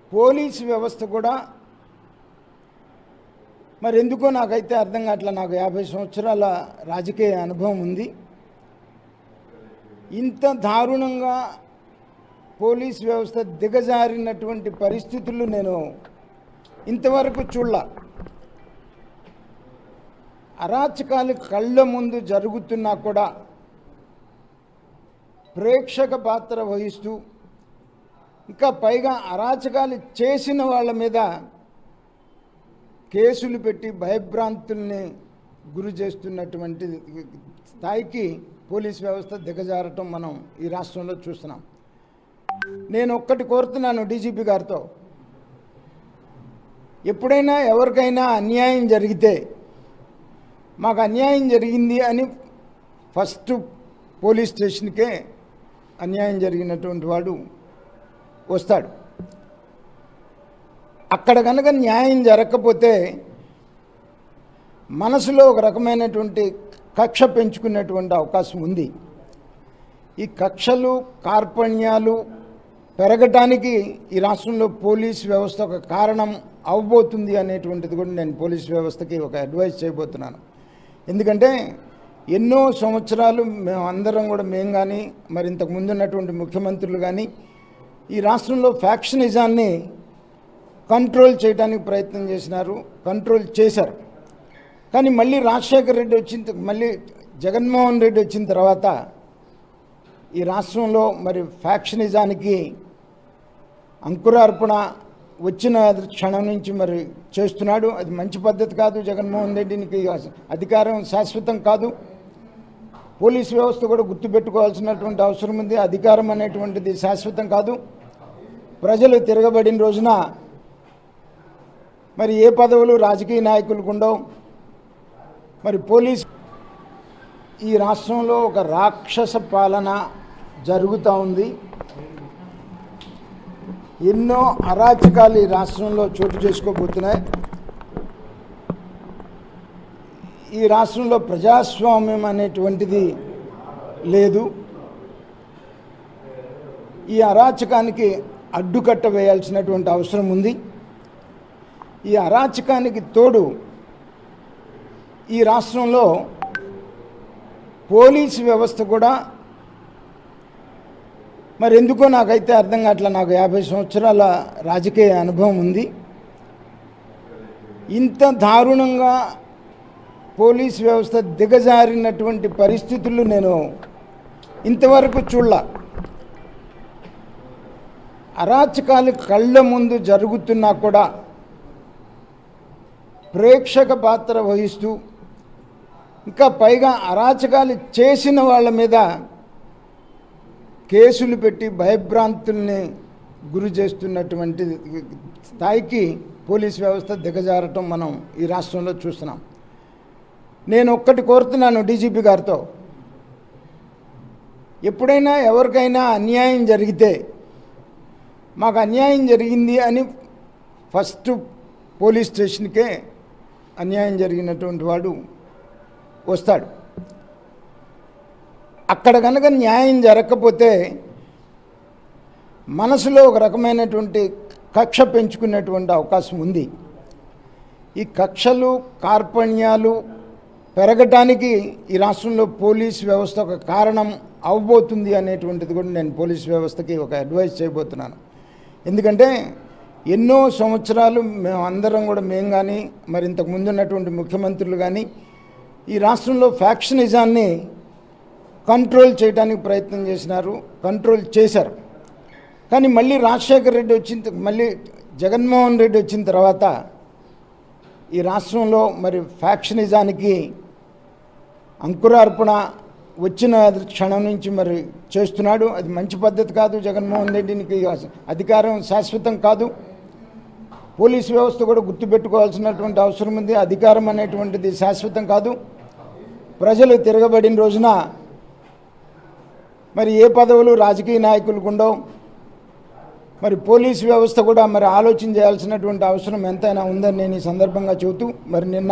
police వ్యవస్థ కూడా మరి ఎందుకో నాకైతే అర్థం కావట్లే నాకు యాభై సంవత్సరాల రాజకీయ అనుభవం ఉంది ఇంత దారుణంగా పోలీస్ వ్యవస్థ దిగజారినటువంటి పరిస్థితులు నేను ఇంతవరకు చూడలా అరాచకాలు కళ్ళ ముందు జరుగుతున్నా కూడా ప్రేక్షక పాత్ర వహిస్తూ ఇంకా పైగా అరాచకాలు చేసిన వాళ్ళ మీద కేసులు పెట్టి భయభ్రాంతుల్ని గురి చేస్తున్నటువంటి స్థాయికి పోలీస్ వ్యవస్థ దిగజారటం మనం ఈ రాష్ట్రంలో చూస్తున్నాం నేను ఒక్కటి కోరుతున్నాను డీజీపీ గారితో ఎప్పుడైనా ఎవరికైనా అన్యాయం జరిగితే మాకు అన్యాయం జరిగింది అని ఫస్ట్ పోలీస్ స్టేషన్కే అన్యాయం జరిగినటువంటి వాడు వస్తాడు అక్కడ కనుక న్యాయం జరగకపోతే మనసులో ఒక రకమైనటువంటి కక్ష పెంచుకునేటువంటి అవకాశం ఉంది ఈ కక్షలు కార్పణ్యాలు పెరగటానికి ఈ రాష్ట్రంలో పోలీస్ వ్యవస్థ ఒక కారణం అవబోతుంది అనేటువంటిది కూడా నేను పోలీస్ వ్యవస్థకి ఒక అడ్వైస్ చేయబోతున్నాను ఎందుకంటే ఎన్నో సంవత్సరాలు మేము అందరం కూడా మేము కానీ మరి ఇంతకు ముందు ఉన్నటువంటి ముఖ్యమంత్రులు కానీ ఈ రాష్ట్రంలో ఫ్యాక్షనిజాన్ని కంట్రోల్ చేయడానికి ప్రయత్నం చేసినారు కంట్రోల్ చేశారు కానీ మళ్ళీ రాజశేఖర రెడ్డి వచ్చిన త- మళ్ళీ జగన్మోహన్ రెడ్డి వచ్చిన తర్వాత ఈ రాష్ట్రంలో మరి ఫ్యాక్షనిజానికి అంకురార్పణ వచ్చిన క్షణం నుంచి మరి చేస్తున్నాడు అది మంచి పద్ధతి కాదు జగన్మోహన్ రెడ్డికి అధికారం శాశ్వతం కాదు పోలీస్ వ్యవస్థ కూడా గుర్తుపెట్టుకోవాల్సినటువంటి అవసరం ఉంది అధికారం అనేటువంటిది శాశ్వతం కాదు ప్రజలు తిరగబడిన రోజున మరి ఏ పదవులు రాజకీయ నాయకులకు ఉండవు మరి పోలీస్ ఈ రాష్ట్రంలో ఒక రాక్షస పాలన జరుగుతూ ఉంది ఎన్నో అరాచకాలు ఈ రాష్ట్రంలో చోటు చేసుకోబోతున్నాయి ఈ రాష్ట్రంలో ప్రజాస్వామ్యం అనేటువంటిది లేదు ఈ అరాచకానికి అడ్డుకట్ట వేయాల్సినటువంటి అవసరం ఉంది ఈ అరాచకానికి తోడు ఈ రాష్ట్రంలో పోలీస్ వ్యవస్థ కూడా మరి ఎందుకో నాకైతే అర్థం కావట్లే నాకు యాభై సంవత్సరాల రాజకీయ అనుభవం ఉంది ఇంత దారుణంగా పోలీస్ వ్యవస్థ దిగజారినటువంటి పరిస్థితులు నేను ఇంతవరకు చూడలా అరాచకాలు కళ్ళ ముందు జరుగుతున్నా కూడా ప్రేక్షక పాత్ర వహిస్తూ ఇంకా పైగా అరాచకాలు చేసిన వాళ్ళ మీద కేసులు పెట్టి భయభ్రాంతుల్ని గురి చేస్తున్నటువంటి స్థాయికి పోలీస్ వ్యవస్థ దిగజారటం మనం ఈ రాష్ట్రంలో చూస్తున్నాం నేను ఒక్కటి కోరుతున్నాను డీజీపీ గారితో ఎప్పుడైనా ఎవరికైనా అన్యాయం జరిగితే మాకు అన్యాయం జరిగింది అని ఫస్ట్ పోలీస్ స్టేషన్కే అన్యాయం జరిగినటువంటి వాడు వస్తాడు అక్కడ కనుక న్యాయం జరగకపోతే మనసులో ఒక రకమైనటువంటి కక్ష పెంచుకునేటువంటి అవకాశం ఉంది ఈ కక్షలు కార్పణ్యాలు పెరగటానికి ఈ రాష్ట్రంలో పోలీస్ వ్యవస్థ ఒక కారణం అవబోతుంది అనేటువంటిది కూడా నేను పోలీస్ వ్యవస్థకి ఒక అడ్వైస్ చేయబోతున్నాను ఎందుకంటే ఎన్నో సంవత్సరాలు మేము అందరం కూడా మేము కానీ మరి ఇంతకు ముందు ఉన్నటువంటి ముఖ్యమంత్రులు కానీ ఈ రాష్ట్రంలో ఫ్యాక్షనిజాన్ని కంట్రోల్ చేయడానికి ప్రయత్నం చేసినారు కంట్రోల్ చేశారు కానీ మళ్ళీ రాజశేఖర రెడ్డి వచ్చిన త- మళ్ళీ జగన్మోహన్ రెడ్డి వచ్చిన తర్వాత ఈ రాష్ట్రంలో మరి ఫ్యాక్షనిజానికి అంకురార్పణ వచ్చిన క్షణం నుంచి మరి చేస్తున్నాడు అది మంచి పద్ధతి కాదు జగన్మోహన్ రెడ్డికి అధికారం శాశ్వతం కాదు పోలీస్ వ్యవస్థ కూడా గుర్తుపెట్టుకోవాల్సినటువంటి అవసరం ఉంది అధికారం అనేటువంటిది శాశ్వతం కాదు ప్రజలు తిరగబడిన రోజున మరి ఏ పదవులు రాజకీయ నాయకులకు ఉండవు మరి పోలీస్ వ్యవస్థ కూడా మరి ఆలోచన చేయాల్సినటువంటి అవసరం ఎంతైనా ఉందని నేను ఈ సందర్భంగా చెబుతూ మరి నిన్న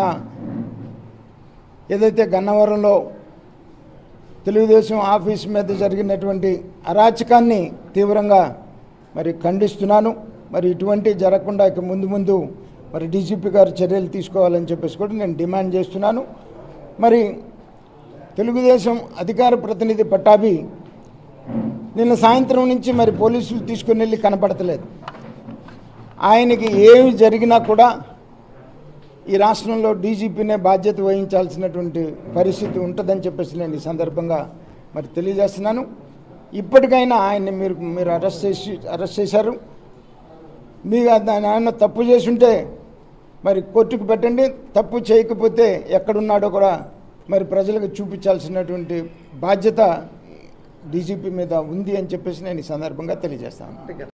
ఏదైతే గన్నవరంలో తెలుగుదేశం ఆఫీస్ మీద జరిగినటువంటి అరాచకాన్ని తీవ్రంగా మరి ఖండిస్తున్నాను మరి ఇటువంటి జరగకుండా ఇక ముందు ముందు మరి డీజీపీ గారు చర్యలు తీసుకోవాలని చెప్పేసి కూడా నేను డిమాండ్ చేస్తున్నాను మరి తెలుగుదేశం అధికార ప్రతినిధి పట్టాభి నిన్న సాయంత్రం నుంచి మరి పోలీసులు తీసుకుని వెళ్ళి కనపడతలేదు ఆయనకి ఏమి జరిగినా కూడా ఈ రాష్ట్రంలో డీజీపీనే బాధ్యత వహించాల్సినటువంటి పరిస్థితి ఉంటుందని చెప్పేసి నేను ఈ సందర్భంగా మరి తెలియజేస్తున్నాను ఇప్పటికైనా ఆయన్ని మీరు మీరు అరెస్ట్ చేసి అరెస్ట్ చేశారు మీకు అది- ఆయన తప్పు చేసి ఉంటే మరి కోర్టుకు పెట్టండి తప్పు చేయకపోతే ఎక్కడున్నాడో కూడా మరి ప్రజలకు చూపించాల్సినటువంటి బాధ్యత డీజీపీ మీద ఉంది అని చెప్పేసి నేను ఈ సందర్భంగా తెలియజేస్తాను